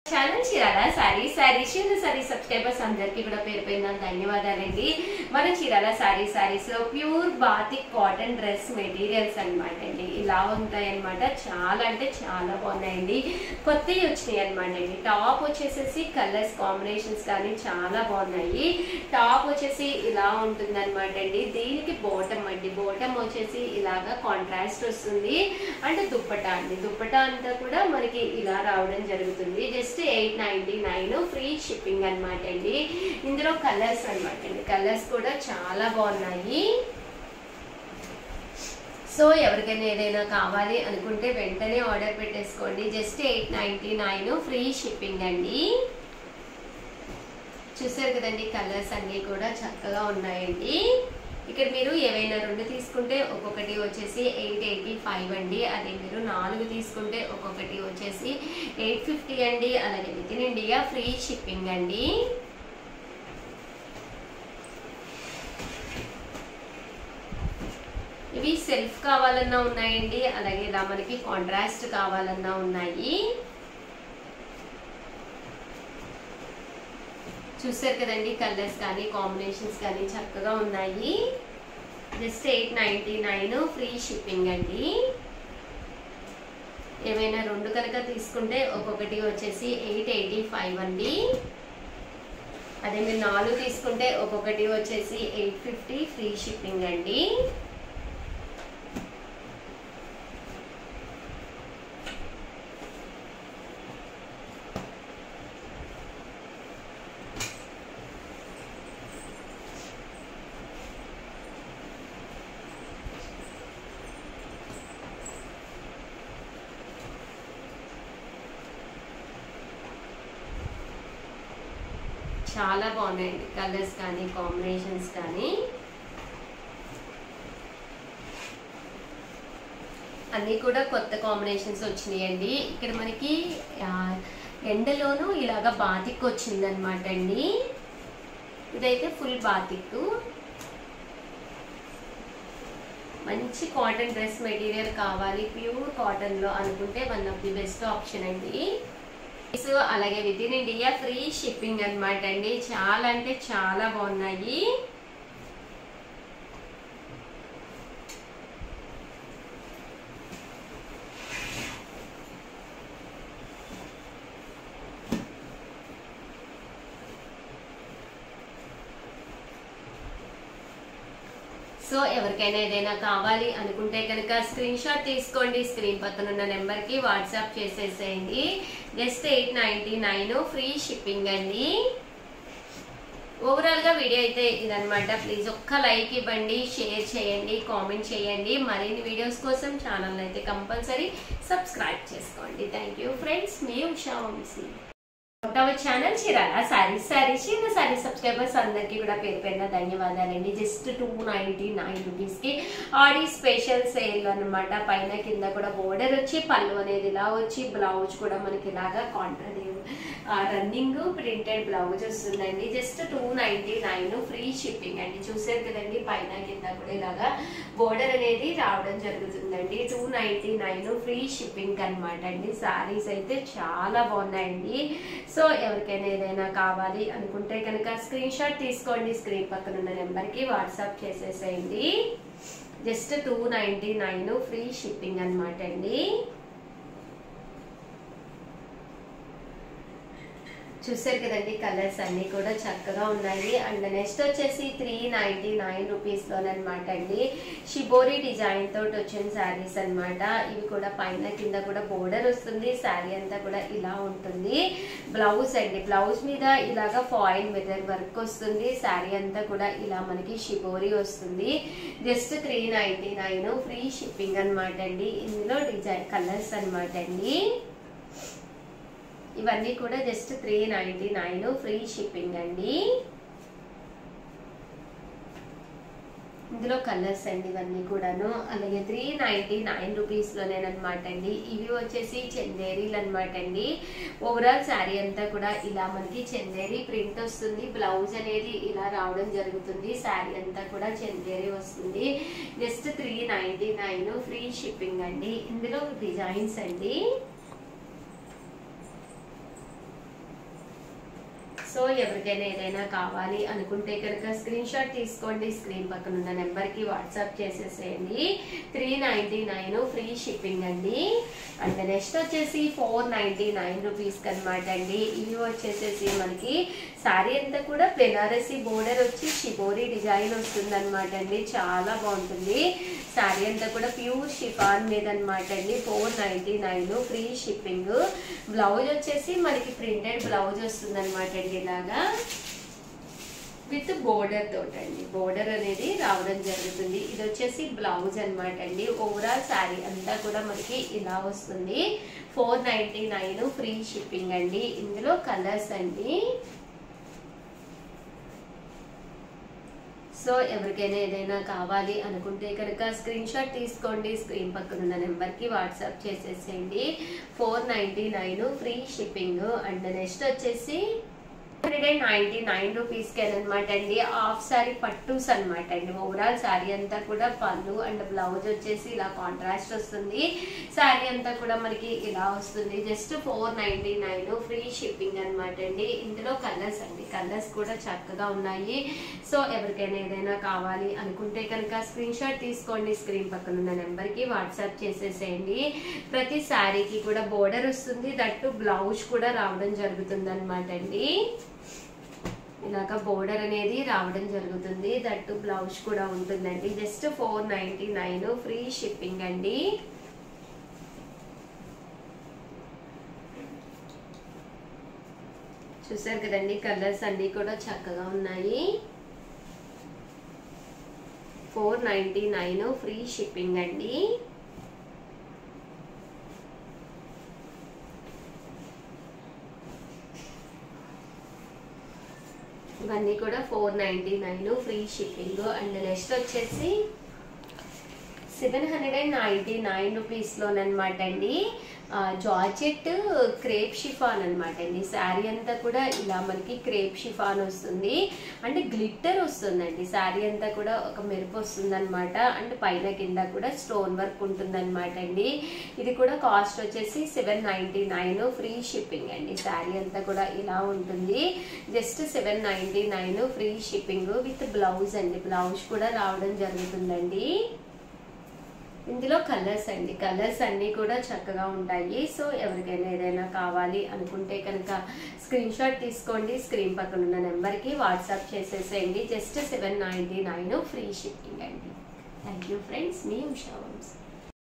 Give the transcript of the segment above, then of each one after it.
channel Chirala sari sari చీర sari subscribers అందరికీ కూడా పేరు పేరున ధన్యవాదాలండి మన చీరాల సారీ సారీస్ లో pure batik cotton dress materials అన్నమాట అండి ఇలా ఉంటాయి అన్నమాట చాలా అంటే చాలా బాగున్నాయండి కొత్తవి వచ్చినాయి అనమాట అండి టాప్ వచ్చేసేసి కలర్స్ కాంబినేషన్స్ కానీ చాలా బాగున్నాయి టాప్ వచ్చేసి ఇలా ఉంటుంది అనమాట అండి దీనికి బోటం అండి బోటం వచ్చేసి ఇలాగా కాంట్రాస్ట్ వస్తుంది అంటే దుప్పటా అండి దుప్పటా అంతా కూడా మనకి ఇలా రావడం జరుగుతుంది just eight ninety nine free shipping అనమాట అండి ఇందులో కలర్స్ అనమాట అండి కలర్స్ కూడా చాలా బాగున్నాయి సో ఎవరికైనా ఏదైనా కావాలి అనుకుంటే వెంటనే ఆర్డర్ పెట్టేసుకోండి just eight ninety nine free shipping అండి చూసారు కదండి కలర్స్ అన్నీ కూడా చక్కగా ఉన్నాయండి ఇక్కడ మీరు ఏవైనా రెండు తీసుకుంటే ఒక్కొక్కటి వచ్చేసి ఎయిట్ ఎయిటీ ఫైవ్ అండి అదే మీరు నాలుగు తీసుకుంటే ఒక్కొక్కటి వచ్చేసి ఎయిట్ ఫిఫ్టీ అండి అలాగే with in India free shipping అండి ఇవి సెల్ఫ్ కావాలన్నా ఉన్నాయండి అలాగే ఇలా మనకి కాంట్రాస్ట్ కావాలన్నా ఉన్నాయి చూసారు కదండి కలర్స్ కానీ కాంబినేషన్స్ కానీ చక్కగా ఉన్నాయి just eight ninety nine free shipping అండి ఏమైనా రెండు కనుక తీసుకుంటే ఒక్కొక్కటి వచ్చేసి ఎయిట్ ఎయిటీ ఫైవ్ అండి అదే మీరు నాలుగు తీసుకుంటే ఒక్కొక్కటి వచ్చేసి ఎయిట్ ఫిఫ్టీ ఫ్రీ షిప్పింగ్ అండి చాలా బాగున్నాయండి కలర్స్ కానీ కాంబినేషన్స్ కానీ అన్నీ కూడా కొత్త కాంబినేషన్స్ వచ్చినాయండి ఇక్కడ మనకి ఆ, ఎండలోనూ ఇలాగా బాతిక్ వచ్చిందనమాట అండి ఇదైతే ఫుల్ బాతిక్ మంచి కాటన్ డ్రెస్ మెటీరియల్ కావాలి ప్యూర్ కాటన్ లో అనుకుంటే one of the best option అండి సో అలాగే with in India free shipping అన్నమాట అండి చాలా అంటే చాలా బాగున్నాయి సో ఎవరికైనా ఏదైనా కావాలి అనుకుంటే కనుక స్క్రీన్ షాట్ తీసుకోండి స్క్రీన్ పక్కన ఉన్న నెంబర్కి వాట్సాప్ చేసేసేయండి just eight ninety nine free shipping అండి ఓవరాల్ గా వీడియో అయితే ఇదనమాట ప్లీజ్ ఒక్క లైక్ ఇవ్వండి షేర్ చేయండి కామెంట్ చేయండి మరిన్ని వీడియోస్ కోసం ఛానల్ అయితే కంపల్సరీ సబ్స్క్రైబ్ చేసుకోండి థ్యాంక్ యూ ఫ్రెండ్స్ మీ ఉషా వంశీ అవర్ ఛానల్ చీరాల సారీస్ సారీస్ చిన్న సారీ సబ్స్క్రైబర్స్ అందరికీ కూడా పేరు పేరున ధన్యవాదాలండి జస్ట్ టూ నైంటీ నైన్ రూపీస్కి ఆడి స్పెషల్ సేల్ అన్నమాట పైన కింద కూడా బోర్డర్ వచ్చి పళ్ళు అనేది ఇలా వచ్చి బ్లౌజ్ కూడా మనకి ఇలాగా కాంట్రాక్ట్ రన్నింగ్ ప్రింటెడ్ బ్లౌజ్ వస్తుందండి just two ninety nine free shipping అండి చూసారు కదండి పైన కింద కూడా ఇలాగా బోర్డర్ అనేది రావడం జరుగుతుందండి two ninety nine free shipping అనమాట అండి సారీస్ అయితే చాలా బాగున్నాయండి సో ఎవరికైనా ఏదైనా కావాలి అనుకుంటే కనుక స్క్రీన్ షాట్ తీసుకోండి స్క్రీన్ పక్కన ఉన్న నెంబర్కి వాట్సాప్ చేసేసేయండి just two ninety nine free shipping అనమాట అండి చూసారు కదండి కలర్స్ అన్ని కూడా చక్కగా ఉన్నాయి అండ్ నెక్స్ట్ వచ్చేసి త్రీ నైన్టీ నైన్ రూపీస్ లోనమాట అండి షిబోరి డిజైన్ తోటి వచ్చిన శారీస్ అన్నమాట ఇవి కూడా పైన కింద కూడా బోర్డర్ వస్తుంది శారీ అంతా కూడా ఇలా ఉంటుంది బ్లౌజ్ అండి బ్లౌజ్ మీద ఇలాగా ఫాయిల్ మిర్రర్ వర్క్ వస్తుంది శారీ అంతా కూడా ఇలా మనకి షిబోరి వస్తుంది just three ninety nine free shipping అనమాట అండి ఇందులో డిజైన్ కలర్స్ అనమాట అండి ఇవన్నీ కూడా just three ninety nine free shipping అండి ఇందులో కలర్స్ అండి ఇవన్నీ కూడాను అలాగే త్రీ నైంటీ నైన్ రూపీస్లోనేనమాట అండి ఇవి వచ్చేసి చందేరీలు అనమాట అండి ఓవరాల్ శారీ అంతా కూడా ఇలా మనకి చందేరి ప్రింట్ వస్తుంది బ్లౌజ్ అనేది ఇలా రావడం జరుగుతుంది శారీ అంతా కూడా చందేరి వస్తుంది just three ninety nine free shipping అండి ఇందులో డిజైన్స్ అండి సో ఎవరికైనా ఏదైనా కావాలి అనుకుంటే కనుక స్క్రీన్ షాట్ తీసుకోండి స్క్రీన్ పక్కన ఉన్న నెంబర్కి వాట్సాప్ చేసేసేయండి three ninety nine free shipping అండి అండ్ నెక్స్ట్ వచ్చేసి ఫోర్ నైంటీ నైన్ రూపీస్కి అనమాట అండి ఇవి వచ్చేసేసి మనకి శారీ అంతా కూడా బెనారసీ బోర్డర్ వచ్చి షిబోరి డిజైన్ వస్తుంది అనమాట అండి చాలా బాగుంటుంది శారీ అంతా కూడా ప్యూర్ షిఫాన్ మీద అనమాట అండి four ninety nine free shipping blouse వచ్చేసి మనకి ప్రింటెడ్ బ్లౌజ్ వస్తుంది అనమాట అండి ఇలాగా విత్ బోర్డర్ తోటండి బోర్డర్ అనేది రావడం జరుగుతుంది ఇది వచ్చేసి బ్లౌజ్ అనమాట అండి ఓవరాల్ శారీ అంతా కూడా మనకి ఇలా వస్తుంది four ninety nine free shipping అండి ఇందులో కలర్స్ అండి సో ఎవరికైనా ఏదైనా కావాలి అనుకుంటే కనుక స్క్రీన్ షాట్ తీసుకోండి స్క్రీన్ పక్కన ఉన్న నెంబర్కి వాట్సాప్ చేసేసేయండి four ninety nine free shipping and next వచ్చేసి హండ్రెడ్ అండ్ నైన్టీ నైన్ రూపీస్కి అనమాట అండి హాఫ్ శారీ పట్టూస్ అనమాట అండి ఓవరాల్ శారీ అంతా కూడా పళ్ళు అండ్ బ్లౌజ్ వచ్చేసి ఇలా కాంట్రాస్ట్ వస్తుంది శారీ అంతా కూడా మనకి ఇలా వస్తుంది just four ninety nine free shipping అనమాట అండి ఇందులో కలర్స్ అండి కలర్స్ కూడా చక్కగా ఉన్నాయి సో ఎవరికైనా ఏదైనా కావాలి అనుకుంటే కనుక స్క్రీన్ షాట్ తీసుకోండి స్క్రీన్ పక్కన ఉన్న నెంబర్కి వాట్సాప్ చేసేసేయండి ప్రతి శారీకి కూడా బోర్డర్ వస్తుంది దట్టు బ్లౌజ్ కూడా రావడం జరుగుతుంది అనమాట అండి ఇలాగ బోర్డర్ అనేది రావడం జరుగుతుంది దట్టు బ్లౌజ్ కూడా ఉంటుందండి just four ninety nine free shipping అండి చూసారు కదండి కలర్స్ అన్ని కూడా చక్కగా ఉన్నాయి four ninety nine free shipping అండి ఇవన్నీ కూడా four ninety nine free shipping and next వచ్చేసి seven hundred and ninety nine రూపీస్లోనమాట అండి జార్జెట్ క్రేప్ షిఫాన్ అనమాట అండి శారీ అంతా కూడా ఇలా మనకి క్రేప్ షిఫాన్ వస్తుంది అంటే గ్లిట్టర్ వస్తుందండి శారీ అంతా కూడా ఒక మెరుపు వస్తుంది అనమాట అండ్ పైన కింద కూడా స్టోన్ వర్క్ ఉంటుంది అనమాట అండి ఇది కూడా కాస్ట్ వచ్చేసి seven ninety nine free shipping అండి శారీ అంతా కూడా ఇలా ఉంటుంది just seven ninety nine free shipping with blouse అండి బ్లౌజ్ కూడా రావడం జరుగుతుందండి ఇందులో కలర్స్ అండి కలర్స్ అన్నీ కూడా చక్కగా ఉంటాయి సో ఎవరికైనా ఏదైనా కావాలి అనుకుంటే కనుక స్క్రీన్ షాట్ తీసుకోండి స్క్రీన్ పక్కన ఉన్న నెంబర్కి వాట్సాప్ చేసేసేయండి just seven ninety nine free shipping అండి థ్యాంక్ యూ ఫ్రెండ్స్ మీ ఉషా వంశీ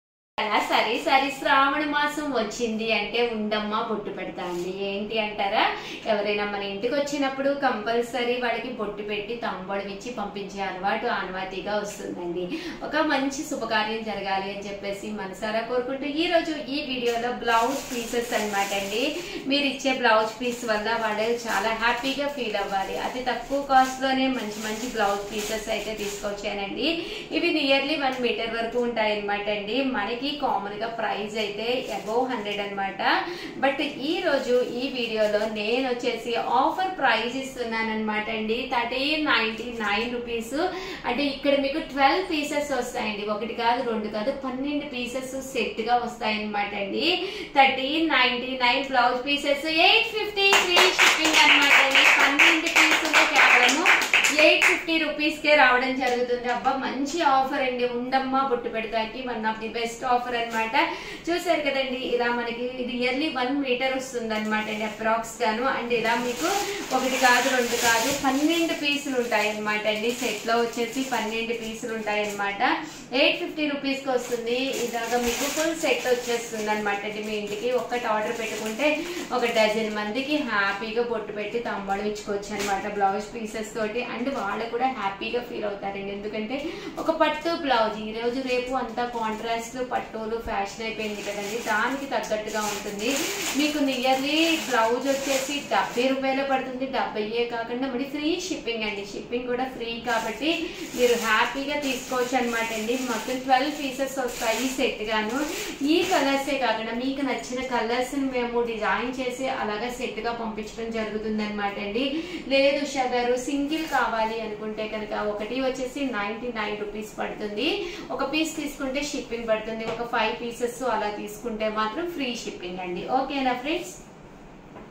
అలా సరే సరే శ్రావణ మాసం వచ్చింది అంటే ఉండమ్మా బొట్టు పెడతా అండి ఏంటి అంటారా ఎవరైనా మన ఇంటికి వచ్చినప్పుడు కంపల్సరీ వాళ్ళకి బొట్టు పెట్టి తంబడం ఇచ్చి పంపించే అలవాటు ఆనవాతీగా వస్తుందండి ఒక మంచి శుభకార్యం జరగాలి అని చెప్పేసి మనసారా కోరుకుంటూ ఈ రోజు ఈ వీడియోలో బ్లౌజ్ పీసెస్ అన్నమాట అండి మీరు ఇచ్చే బ్లౌజ్ పీస్ వల్ల వాళ్ళు చాలా హ్యాపీగా ఫీల్ అవ్వాలి అతి తక్కువ కాస్ట్ లోనే మంచి మంచి బ్లౌజ్ పీసెస్ అయితే తీసుకొచ్చానండి ఇవి నియర్లీ వన్ మీటర్ వరకు ఉంటాయి అనమాట అండి మనకి కామన్ గా ప్రైస్ అయితే అబౌవ్ హండ్రెడ్ అనమాట బట్ ఈ రోజు ఈ వీడియోలో నేను వచ్చేసి ఆఫర్ ప్రైస్ ఇస్తున్నాను అనమాట అండి థర్టీన్ నైన్టీ నైన్ రూపీస్ అంటే ఇక్కడ మీకు ట్వెల్వ్ పీసెస్ వస్తాయండి ఒకటి కాదు రెండు కాదు పన్నెండు పీసెస్ సెట్ గా వస్తాయి అనమాట అండి thirteen ninety nine blouse pieces eight fifty free shipping అనమాట అండి పన్నెండు పీసులు కేవలము ఎయిట్ ఫిఫ్టీ రూపీస్ కే రావడం జరుగుతుంది అబ్బా మంచి ఆఫర్ అండి ఉండమ్మా బొట్టు పెడతాకి one of the best offer అన్నమాట చూసారు కదండి ఇలా మనకి ఇది ఇయర్లీ వన్ మీటర్ వస్తుంది అనమాట అండి అప్రాక్స్ గాను అండ్ ఇలా మీకు ఒకటి కాదు రెండు కాదు పన్నెండు పీసులు ఉంటాయి అనమాట అండి సెట్ లో వచ్చేసి పన్నెండు పీసులు ఉంటాయి అనమాట ఎయిట్ ఫిఫ్టీ రూపీస్ కి వస్తుంది ఇలాగా మీకు ఫుల్ సెట్ వచ్చేస్తుంది అనమాట అండి మీ ఇంటికి ఒక్కటి ఆర్డర్ పెట్టుకుంటే ఒక డజన్ మందికి హ్యాపీగా బొట్టు పెట్టి తంబాడు ఇచ్చుకోవచ్చు అనమాట బ్లౌజ్ పీసెస్ తోటి అండ్ వాళ్ళు కూడా హ్యాపీగా ఫీల్ అవుతారండి ఎందుకంటే ఒక పట్టు బ్లౌజ్ ఈ రోజు రేపు అంతా కాంట్రాస్ట్ పట్టులు ఫ్యాషన్ అయిపోయింది కదండి దానికి తగ్గట్టుగా ఉంటుంది మీకు నియర్లీ బ్లౌజ్ వచ్చేసి డెబ్బై రూపాయలు పడుతుంది డెబ్బైయే కాకుండా మరి ఫ్రీ షిప్పింగ్ అండి షిప్పింగ్ కూడా ఫ్రీ కాబట్టి మీరు హ్యాపీగా తీసుకోవచ్చు అనమాట అండి మొత్తం ట్వెల్వ్ పీసెస్ వస్తాయి సెట్ గాను ఈ కలర్సే కాకుండా మీకు నచ్చిన కలర్స్ మేము డిజైన్ చేసి అలాగా సెట్ గా పంపించడం జరుగుతుంది అనమాట అండి లేదు ఉషా గారు సింగిల్ కావాలి అనుకుంటే కనుక ఒకటి వచ్చేసి నైన్టీ నైన్ రూపీస్ పడుతుంది ఒక పీస్ తీసుకుంటే షిప్పింగ్ పడుతుంది ఒక ఫైవ్ పీసెస్ అలా తీసుకుంటే మాత్రం ఫ్రీ షిప్పింగ్ అండి ఓకేనా ఫ్రెండ్స్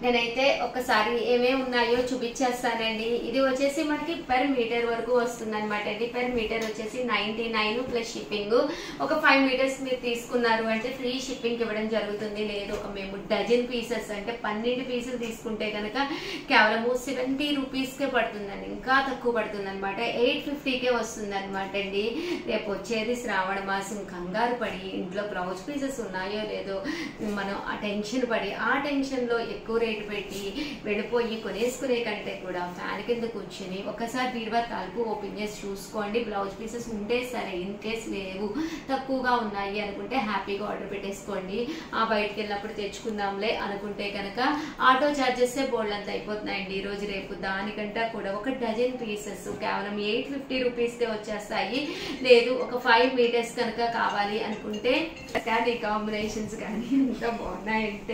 నేనైతే ఒకసారి ఏమేమి ఉన్నాయో చూపించేస్తానండి ఇది వచ్చేసి మనకి పర్ మీటర్ వరకు వస్తుంది అనమాట అండి పర్ మీటర్ వచ్చేసి నైన్టీ నైన్ ప్లస్ షిప్పింగ్ ఒక ఫైవ్ మీటర్స్ మీరు తీసుకున్నారు అంటే ఫ్రీ షిప్పింగ్ ఇవ్వడం జరుగుతుంది లేదు ఒక మేము డజన్ పీసెస్ అంటే పన్నెండు పీసులు తీసుకుంటే కనుక కేవలము సెవెంటీ రూపీస్కే పడుతుందండి ఇంకా తక్కువ పడుతుంది అనమాట ఎయిట్ ఫిఫ్టీకే వస్తుంది అనమాట అండి రేపు వచ్చేది శ్రావణ మాసం కంగారు పడి ఇంట్లో బ్లౌజ్ పీసెస్ ఉన్నాయో లేదో మనం ఆ టెన్షన్ పడి ఆ టెన్షన్లో ఎక్కువ రేటు పెట్టి వెళ్ళిపోయి కొనేసుకునే కంటే కూడా ఫ్యాన్ కింద కూర్చొని ఒకసారి బీరువా తలుపు ఓపెన్ చేసి చూసుకోండి బ్లౌజ్ పీసెస్ ఉంటే సరే ఇన్ కేస్ లేవు తక్కువగా ఉన్నాయి అనుకుంటే హ్యాపీగా ఆర్డర్ పెట్టేసుకోండి ఆ బయటకు వెళ్ళినప్పుడు తెచ్చుకుందాంలే అనుకుంటే కనుక ఆటో చార్జెస్ బోల్డ్ అంత అయిపోతున్నాయండి ఈ రోజు రేపు దానికంటే కూడా ఒక డజన్ పీసెస్ కేవలం ఎయిట్ ఫిఫ్టీ రూపీస్కే వచ్చేస్తాయి లేదు ఒక ఫైవ్ మీటర్స్ కనుక కావాలి అనుకుంటే కానీ కాంబినేషన్స్ కానీ ఎంత బాగున్నాయంటే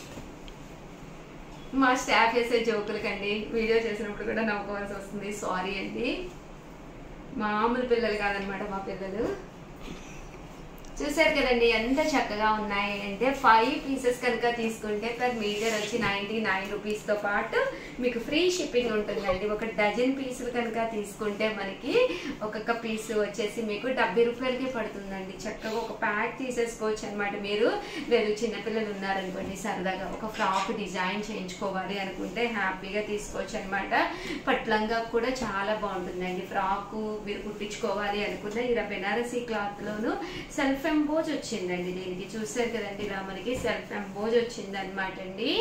మా స్టాఫ్ వేసే జోకులకండి వీడియో చేసినప్పుడు కూడా నవ్వుకోవాల్సి వస్తుంది సారీ అండి మామూలు పిల్లలు కాదనమాట మా పిల్లలు చూసారు కదండి ఎంత చక్కగా ఉన్నాయి అంటే ఫైవ్ పీసెస్ కనుక తీసుకుంటే పర్ మీటర్ వచ్చి నైంటీ నైన్ రూపీస్తో పాటు మీకు ఫ్రీ షిప్పింగ్ ఉంటుందండి ఒక డజన్ పీసులు కనుక తీసుకుంటే మనకి ఒక్కొక్క పీస్ వచ్చేసి మీకు డెబ్బై రూపాయలకి పడుతుందండి చక్కగా ఒక ప్యాక్ తీసేసుకోవచ్చు అనమాట మీరు లేదు చిన్నపిల్లలు ఉన్నారనుకోండి సరదాగా ఒక ఫ్రాక్ డిజైన్ చేయించుకోవాలి అనుకుంటే హ్యాపీగా తీసుకోవచ్చు అనమాట పట్లంగా కూడా చాలా బాగుంటుందండి ఫ్రాక్ మీరు కుట్టించుకోవాలి అనుకున్న ఇలా బెనారసీ క్లాత్లోను సెల్ఫ్ ఎంబోజ్ వచ్చిందండి దీనికి చూసారు కదండి ఇలా మనకి సెల్ఫ్ ఎంబోజ్ వచ్చింది అనమాట అండి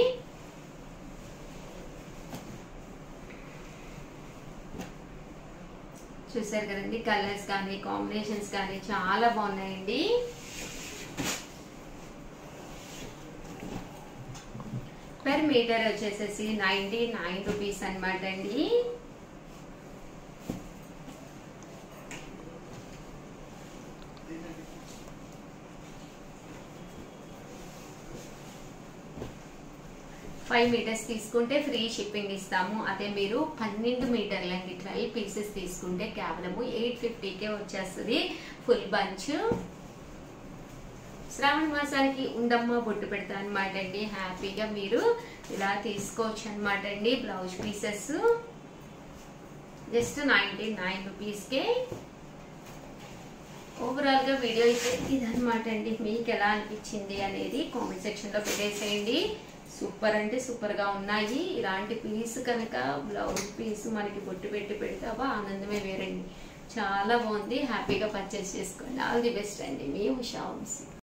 చూసారు కదండి కలర్స్ కానీ కాంబినేషన్స్ కానీ చాలా బాగున్నాయండి పర్ మీటర్ వచ్చేసేసి నైంటీ నైన్ రూపీస్ అనమాట అండి ఫైవ్ మీటర్స్ తీసుకుంటే ఫ్రీ షిప్పింగ్ ఇస్తాము అదే మీరు పన్నెండు మీటర్లకి ట్వెల్వ్ పీసెస్ తీసుకుంటే కేవలము ఎయిట్ ఫిఫ్టీకే వచ్చేస్తుంది ఫుల్ బంచ్ శ్రావణ మాసానికి ఉండమ్మ బొట్టు పెడతా అనమాట అండి హ్యాపీగా మీరు ఇలా తీసుకోవచ్చు అనమాట అండి blouse pieces just ninety nine రూపీస్కే ఓవరాల్ గా వీడియో అయితే ఇదనమాట అండి మీకు ఎలా అనిపించింది అనేది కామెంట్ సెక్షన్ లో పెట్టేసేయండి సూపర్ అంటే సూపర్ గా ఉన్నాయి ఇలాంటి పీస్ కనుక బ్లౌజ్ పీస్ మనకి బొట్టు పెట్టి పెడితే అబ్బా ఆనందమే వేరండి చాలా బాగుంది హ్యాపీగా పర్చేస్ చేసుకోండి ఆల్ ది బెస్ట్ అండి మీ ఉషా వంశీ